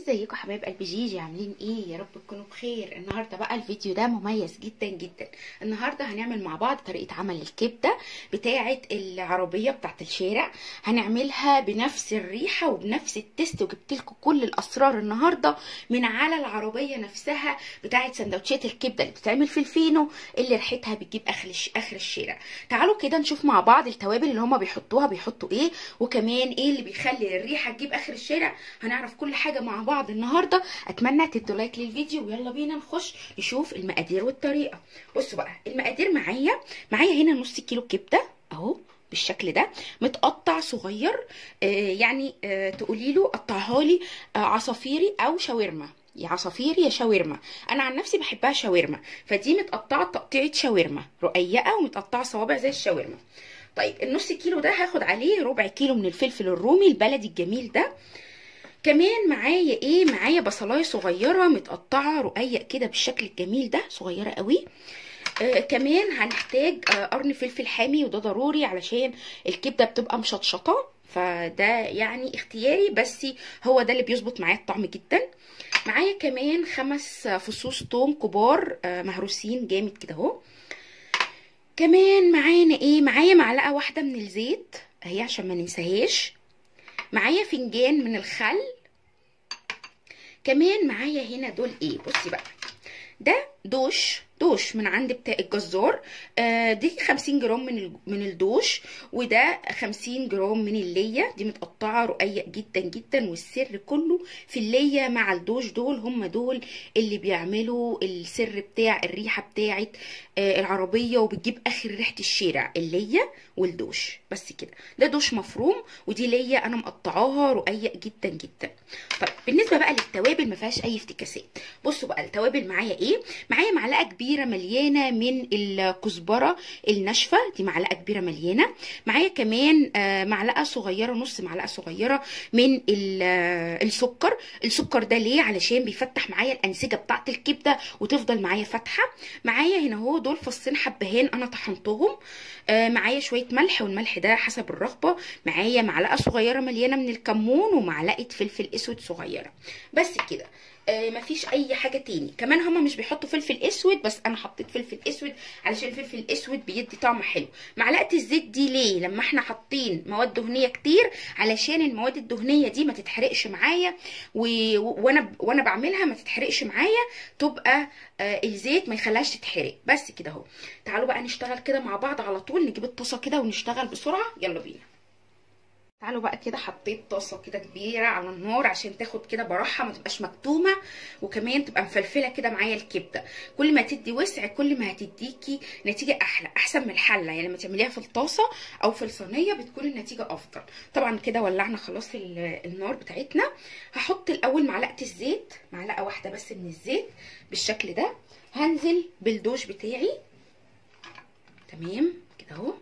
ازيكم حبايب قلب جيجي عاملين ايه يا رب تكونوا بخير النهارده بقى الفيديو ده مميز جدا جدا النهارده هنعمل مع بعض طريقه عمل الكبده بتاعه العربيه بتاعه الشارع هنعملها بنفس الريحه وبنفس التست وجبت لكم كل الاسرار النهارده من على العربيه نفسها بتاعه سندوتشات الكبده اللي بتتعمل في الفينو اللي ريحتها بتجيب اخر اخر الشارع تعالوا كده نشوف مع بعض التوابل اللي هما بيحطوها بيحطوا ايه وكمان ايه اللي بيخلي الريحه تجيب اخر الشارع هنعرف كل حاجه مع بعض النهارده اتمنى تدوا لايك للفيديو ويلا بينا نخش نشوف المقادير والطريقه بصوا بقى المقادير معايا معايا هنا نص كيلو كبده اهو بالشكل ده متقطع صغير آه يعني آه تقولي له قطعها لي آه عصافيري او شاورما يا عصافير يا شاورما انا عن نفسي بحبها شاورما فدي متقطعه تقطيعه شاورما رقيقه ومتقطعه صوابع زي الشاورما طيب النص كيلو ده هاخد عليه ربع كيلو من الفلفل الرومي البلدي الجميل ده كمان معايا ايه معايا بصلايه صغيره متقطعه رقيق كده بالشكل الجميل ده صغيره قوي آه كمان هنحتاج آه قرن فلفل حامي وده ضروري علشان الكبده بتبقى مشطشطه فده يعني اختياري بس هو ده اللي بيظبط معايا الطعم جدا معايا كمان خمس فصوص توم كبار آه مهروسين جامد كده اهو كمان معانا ايه معايا معلقه واحده من الزيت اهي عشان ما ننساهاش معايا فنجان من الخل كمان معايا هنا دول ايه بصي بقى ده دوش دوش من عند بتاع الجزار آه دي 50 جرام من من الدوش وده 50 جرام من الليه دي متقطعه رقيق جدا جدا والسر كله في الليه مع الدوش دول هم دول اللي بيعملوا السر بتاع الريحه بتاعه آه العربيه وبتجيب اخر ريحه الشارع الليه والدوش بس كده ده دوش مفروم ودي ليه انا مقطعاها رقيق جدا جدا طيب بالنسبه بقى للتوابل ما فيهاش اي افتكاسات بصوا بقى التوابل معايا ايه معايا معلقه كبيره مليانه من الكزبره الناشفه دي معلقه كبيره مليانه معايا كمان معلقه صغيره نص معلقه صغيره من السكر السكر ده ليه علشان بيفتح معايا الانسجه بتاعه الكبده وتفضل معايا فاتحه معايا هنا اهو دول فصين حبهان انا طحنتهم معايا شويه ملح والملح ده حسب الرغبه معايا معلقه صغيره مليانه من الكمون ومعلقه فلفل اسود صغيره بس كده آه مفيش اي حاجه تاني كمان هما مش بيحطوا فلفل اسود بس انا حطيت فلفل اسود علشان الفلفل الاسود بيدي طعم حلو معلقه الزيت دي ليه لما احنا حاطين مواد دهنيه كتير علشان المواد الدهنيه دي ما تتحرقش معايا و... وانا وانا بعملها ما تتحرقش معايا تبقى آه الزيت ما يخليهاش تتحرق بس كده اهو تعالوا بقى نشتغل كده مع بعض على طول نجيب الطاسه كده ونشتغل بسرعه يلا بينا تعالوا بقى كده حطيت طاسه كده كبيره على النار عشان تاخد كده براحه ما تبقاش مكتومه وكمان تبقى مفلفله كده معايا الكبده كل ما تدي وسع كل ما هتديكي نتيجه احلى احسن من الحله يعني لما تعمليها في الطاسه او في الصينيه بتكون النتيجه افضل طبعا كده ولعنا خلاص النار بتاعتنا هحط الاول معلقه الزيت معلقه واحده بس من الزيت بالشكل ده هنزل بالدوش بتاعي تمام كده اهو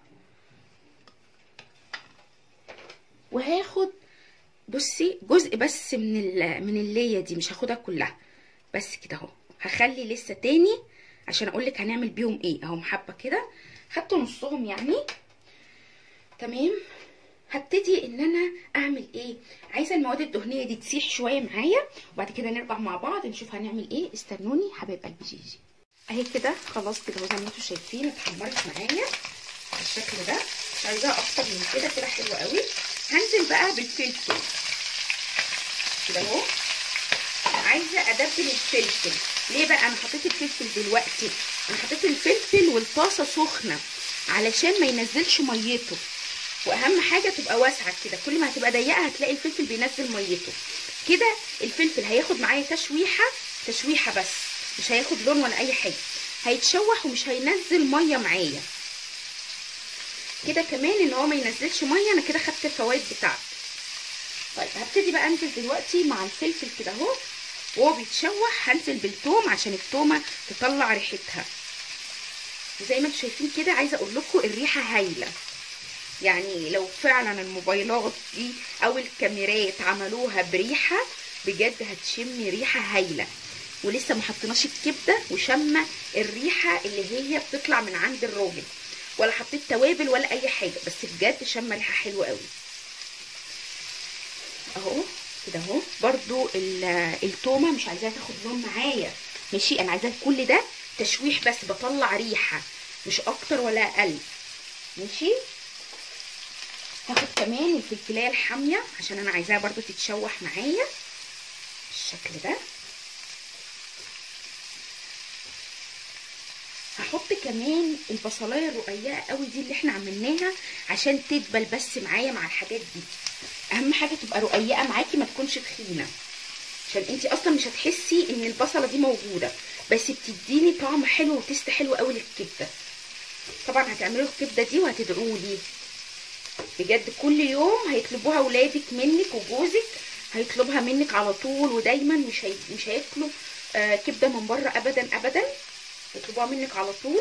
وهاخد بصي جزء بس من من الليه دي مش هاخدها كلها بس كده اهو هخلي لسه تاني عشان اقول لك هنعمل بيهم ايه اهو حبه كده خدت نصهم يعني تمام هبتدي ان انا اعمل ايه عايزه المواد الدهنيه دي تسيح شويه معايا وبعد كده نرجع مع بعض نشوف هنعمل ايه استنوني حبايب قلبي جيجي اهي كده خلاص كده زي ما انتم شايفين اتحمرت معايا بالشكل ده مش عايزاها اكتر من كده كده حلوه قوي هنزل بقى بالفلفل كده اهو عايزه ادبل الفلفل ليه بقى انا حطيت الفلفل دلوقتي انا حطيت الفلفل والطاسه سخنه علشان ما ينزلش ميته واهم حاجه تبقى واسعه كده كل ما هتبقى ضيقه هتلاقي الفلفل بينزل ميته كده الفلفل هياخد معايا تشويحه تشويحه بس مش هياخد لون ولا اي حاجه هيتشوح ومش هينزل ميه معايا كده كمان ان هو ما ينزلش ميه انا كده خدت الفوائد بتاعته طيب هبتدي بقى انزل دلوقتي مع الفلفل كده اهو وهو بيتشوح هنزل بالثوم عشان التومه تطلع ريحتها وزي ما انتم شايفين كده عايزه اقول لكم الريحه هايله يعني لو فعلا الموبايلات دي او الكاميرات عملوها بريحه بجد هتشمي ريحه هايله ولسه ما حطيناش الكبده وشمه الريحه اللي هي بتطلع من عند الراجل ولا حطيت توابل ولا اي حاجه بس بجد شم ريحه حلوه قوي اهو كده اهو برضو ال- التومه مش عايزاها تاخد لون معايا ماشي انا عايزاه كل ده تشويح بس بطلع ريحه مش اكتر ولا اقل ماشي هاخد كمان الفلفلايه الحاميه عشان انا عايزاها برضو تتشوح معايا بالشكل ده هحط كمان البصلايه الرقيقه قوي دي اللي احنا عملناها عشان تدبل بس معايا مع الحاجات دي اهم حاجه تبقى رقيقه معاكي ما تكونش تخينه عشان انتي اصلا مش هتحسي ان البصله دي موجوده بس بتديني طعم حلو وتست حلو قوي للكبده طبعا هتعملوا الكبده دي وهتدعوا لي بجد كل يوم هيطلبوها ولادك منك وجوزك هيطلبها منك على طول ودايما مش هي... مش هياكلوا آه كبده من بره ابدا ابدا يطلبوها منك على طول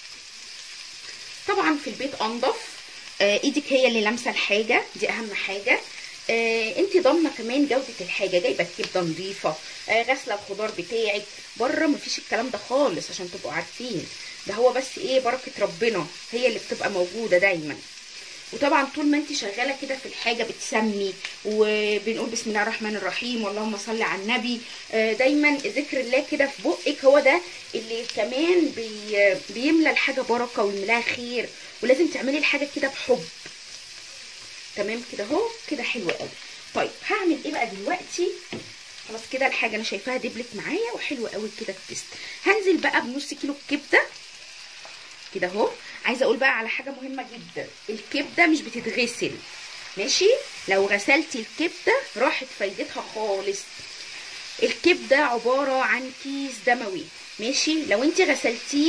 طبعا في البيت انضف آه ايدك هي اللي لامسه الحاجه دي اهم حاجه آه انت ضامنه كمان جوده الحاجه جايبه الكبده نظيفه آه غاسله الخضار بتاعك بره مفيش الكلام ده خالص عشان تبقوا عارفين ده هو بس ايه بركه ربنا هي اللي بتبقى موجوده دايما وطبعا طول ما انت شغاله كده في الحاجه بتسمي وبنقول بسم الله الرحمن الرحيم واللهم صل على النبي آه، دايما ذكر الله كده في بقك هو ده اللي كمان بي بيملى الحاجه بركه ويملاها خير ولازم تعملي الحاجه كده بحب تمام كده اهو كده حلو قوي طيب هعمل ايه بقى دلوقتي خلاص كده الحاجه انا شايفاها دبلت معايا وحلوه قوي كده التست هنزل بقى بنص كيلو الكبده كده اهو عايزه اقول بقى على حاجه مهمه جدا الكبده مش بتتغسل ماشي لو غسلتي الكبده راحت فايدتها خالص الكبده عباره عن كيس دموي ماشي لو انت غسلتيه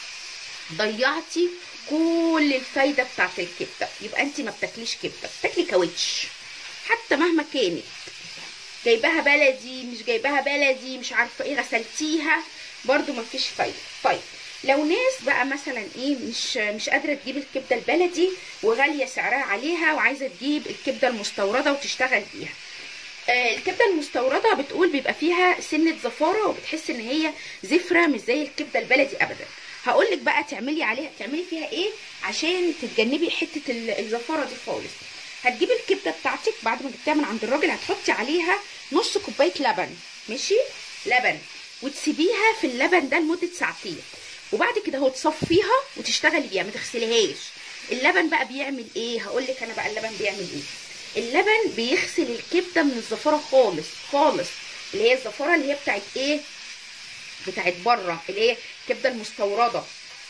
ضيعتي كل الفايده بتاعت الكبده يبقى انت ما بتاكليش كبده بتاكلي كاوتش حتى مهما كانت جايباها بلدي مش جايباها بلدي مش عارفه ايه غسلتيها برضو ما فيش فايده طيب لو ناس بقى مثلا ايه مش مش قادره تجيب الكبده البلدي وغاليه سعرها عليها وعايزه تجيب الكبده المستورده وتشتغل بيها آه الكبده المستورده بتقول بيبقى فيها سنه زفاره وبتحس ان هي زفره مش زي الكبده البلدي ابدا هقول لك بقى تعملي عليها تعملي فيها ايه عشان تتجنبي حته ال- الزفاره دي خالص هتجيبي الكبده بتاعتك بعد ما جبتيها من عند الراجل هتحطي عليها نص كوبايه لبن ماشي لبن وتسيبيها في اللبن ده لمده ساعتين وبعد كده هو تصفيها وتشتغلي بيها ما تغسليهاش اللبن بقى بيعمل ايه هقول لك انا بقى اللبن بيعمل ايه اللبن بيغسل الكبده من الزفاره خالص خالص اللي هي الزفاره اللي هي بتاعت ايه بتاعت بره اللي هي الكبده المستورده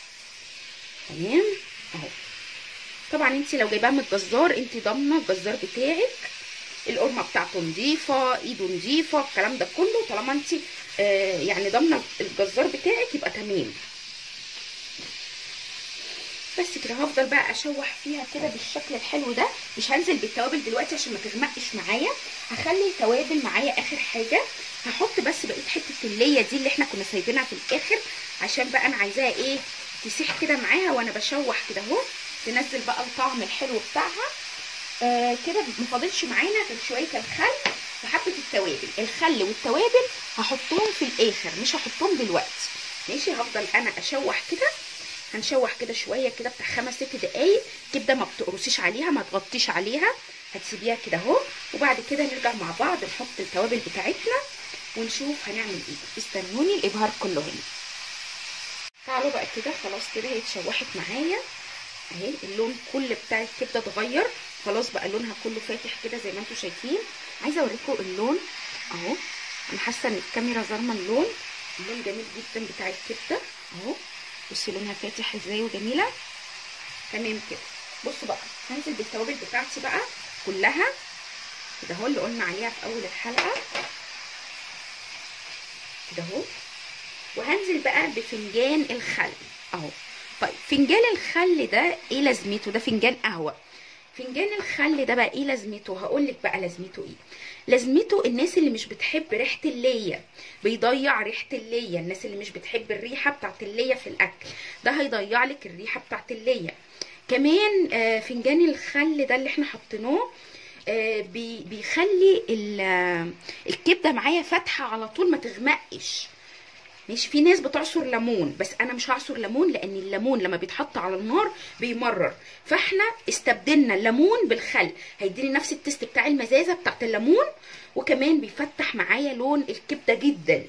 تمام اهو طبعا انت لو جايباها من الجزار انت ضامنه الجزار بتاعك القرمه بتاعته نظيفه ايده نظيفه الكلام ده كله طالما انت آه يعني ضامنه الجزار بتاعك يبقى تمام بس كده هفضل بقى اشوح فيها كده بالشكل الحلو ده مش هنزل بالتوابل دلوقتي عشان ما تغمقش معايا هخلي التوابل معايا اخر حاجه هحط بس بقيه حته الليه دي اللي احنا كنا سايبينها في الاخر عشان بقى انا عايزاها ايه تسيح كده معاها وانا بشوح كده اهو تنزل بقى الطعم الحلو بتاعها آه كده ما فاضلش معانا غير شويه الخل وحبه التوابل الخل والتوابل هحطهم في الاخر مش هحطهم دلوقتي ماشي هفضل انا اشوح كده هنشوح كده شويه كده بتاع خمس ست دقايق كبده ما بتقرصيش عليها ما تغطيش عليها هتسيبيها كده اهو وبعد كده نرجع مع بعض نحط التوابل بتاعتنا ونشوف هنعمل ايه استنوني الابهار كله هنا تعالوا بقى كده خلاص كده هي اتشوحت معايا اهي اللون كل بتاع الكبده اتغير خلاص بقى لونها كله فاتح كده زي ما انتم شايفين عايزه اوريكم اللون اهو انا حاسه ان الكاميرا ظالمه اللون اللون جميل جدا بتاع الكبده اهو بصي لونها فاتح ازاي وجميله تمام كده بصوا بقى هنزل بالتوابل بتاعتي بقى كلها كده اهو اللي قلنا عليها في اول الحلقه كده اهو وهنزل بقى بفنجان الخل اهو طيب فنجان الخل ده ايه لازمته ده فنجان قهوه فنجان الخل ده بقى ايه لازمته هقول لك بقى لازمته ايه لازمته الناس اللي مش بتحب ريحه الليه بيضيع ريحه الليه الناس اللي مش بتحب الريحه بتاعت الليه في الاكل ده هيضيع لك الريحه بتاعت الليه كمان آه فنجان الخل ده اللي احنا حطيناه آه بي بيخلي الكبده معايا فاتحه على طول ما تغمقش ماشي في ناس بتعصر ليمون بس انا مش هعصر ليمون لان الليمون لما بيتحط على النار بيمرر فاحنا استبدلنا الليمون بالخل هيديني نفس التست بتاع المزازه بتاعت الليمون وكمان بيفتح معايا لون الكبده جدا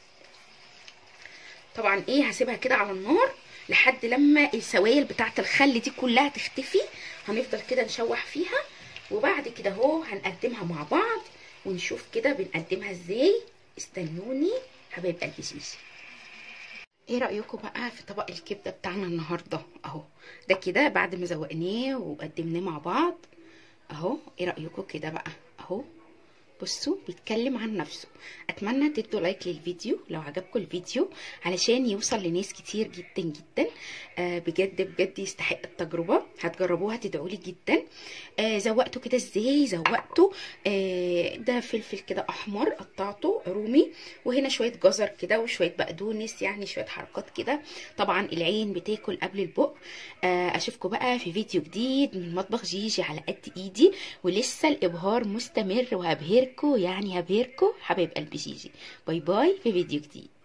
طبعا ايه هسيبها كده على النار لحد لما السوائل بتاعت الخل دي كلها تختفي هنفضل كده نشوح فيها وبعد كده اهو هنقدمها مع بعض ونشوف كده بنقدمها ازاي استنوني حبايب قلبي سيسي ايه رايكم بقى في طبق الكبده بتاعنا النهارده اهو ده كده بعد ما زوقناه وقدمناه مع بعض اهو ايه رايكم كده بقى اهو بصوا بيتكلم عن نفسه اتمنى تدوا لايك للفيديو لو عجبكم الفيديو علشان يوصل لناس كتير جدا جدا آه بجد بجد يستحق التجربه هتجربوها تدعوا لي جدا آه زوقته كده ازاي زوقته آه ده فلفل كده احمر قطعته رومي وهنا شويه جزر كده وشويه بقدونس يعني شويه حركات كده طبعا العين بتاكل قبل البق آه اشوفكم بقى في فيديو جديد من مطبخ جيجي على قد ايدي ولسه الابهار مستمر وهبهركم يعني هبهركم حبايب قلبي جيجي باي باي في فيديو جديد